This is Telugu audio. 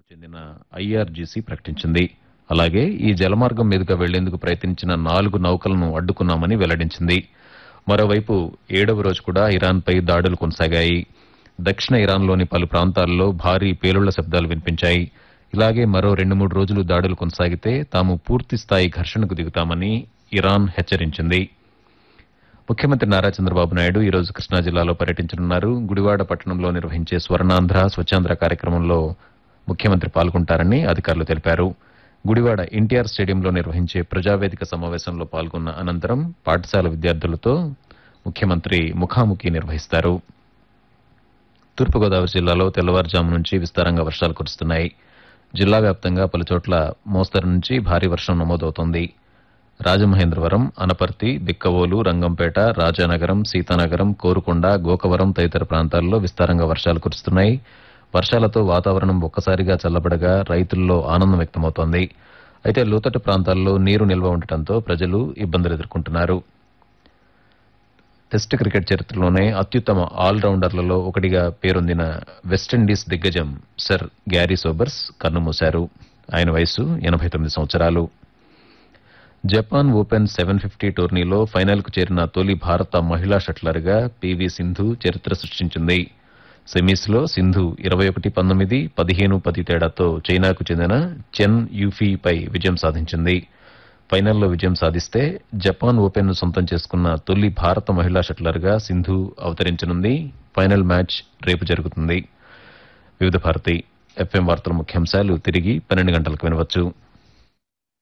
చెందిన ఐఆర్జీసీ ప్రకటించింది అలాగే ఈ జలమార్గం మీదుగా వెళ్లేందుకు ప్రయత్నించిన నాలుగు నౌకలను అడ్డుకున్నామని వెల్లడించింది మరోవైపు ఏడవ రోజు కూడా ఇరాన్పై దాడులు కొనసాగాయి దక్షిణ ఇరాన్లోని పలు ప్రాంతాల్లో భారీ పేలుళ్ల శబ్దాలు వినిపించాయి ఇలాగే మరో రెండు మూడు రోజులు దాడులు కొనసాగితే తాము పూర్తి స్థాయి ఘర్షణకు దిగుతామని ఇరాన్ హెచ్చరించింది ముఖ్యమంత్రి నారా చంద్రబాబు నాయుడు ఈ రోజు కృష్ణా జిల్లాలో పర్యటించనున్నారు గుడివాడ పట్టణంలో నిర్వహించే స్వర్ణాంధ్ర స్వచ్ఛాంధ్ర కార్యక్రమంలో ముఖ్యమంత్రి పాల్గొంటారని అధికారులు తెలిపారు గుడివాడ ఎన్టీఆర్ స్టేడియంలో నిర్వహించే ప్రజావేదిక సమావేశంలో పాల్గొన్న అనంతరం పాఠశాల విద్యార్థులతో ముఖ్యమంత్రి ముఖాముఖి నిర్వహిస్తారు తూర్పుగోదావరి జిల్లాలో తెల్లవారుజాము నుంచి విస్తారంగా వర్షాలు కురుస్తున్నాయి జిల్లా వ్యాప్తంగా పలుచోట్ల మోస్తరు నుంచి భారీ వర్షం నమోదవుతోంది రాజమహేంద్రవరం అనపర్తి బిక్కవోలు రంగంపేట రాజానగరం సీతానగరం కోరుకొండ గోకవరం తదితర ప్రాంతాల్లో విస్తారంగా వర్షాలు కురుస్తున్నాయి వర్షాలతో వాతావరణం ఒక్కసారిగా చల్లబడగా రైతుల్లో ఆనందం వ్యక్తమవుతోంది అయితే లోతట్టు ప్రాంతాల్లో నీరు నిల్వ ఉండటంతో ప్రజలు ఇబ్బందులు ఎదుర్కొంటున్నారు టెస్ట్ క్రికెట్ చరిత్రలోనే అత్యుత్తమ ఆల్రౌండర్లలో ఒకటిగా పేరొందిన వెస్టిండీస్ దిగ్గజం సర్ గ్యారీ సోబర్స్ కన్నుమూశారు ఆయన వయసు ఎనభై తొమ్మిది సంవత్సరాలు జపాన్ ఓపెన్ సెవెన్ ఫిఫ్టీ టోర్నీలో ఫైనల్కు చేరిన తొలి భారత మహిళా షట్లర్గా పివి సింధు చరిత్ర సృష్టించింది సెమీస్లో సింధు ఇరవై ఒకటి పంతొమ్మిది పదిహేను పది తేడాతో చైనాకు చెందిన చెన్ యూఫీపై విజయం సాధించింది ఫైనల్లో విజయం సాధిస్తే జపాన్ ఓపెన్ ను సొంతం చేసుకున్న తొలి భారత మహిళా షట్లర్గా సింధు అవతరించనుంది ఫైనల్ మ్యాచ్ రేపు జరుగుతుంది వివిధ భారతి ఎఫ్ఎం వార్తల ముఖ్యాంశాలు తిరిగి పన్నెండు గంటలకు వినవచ్చు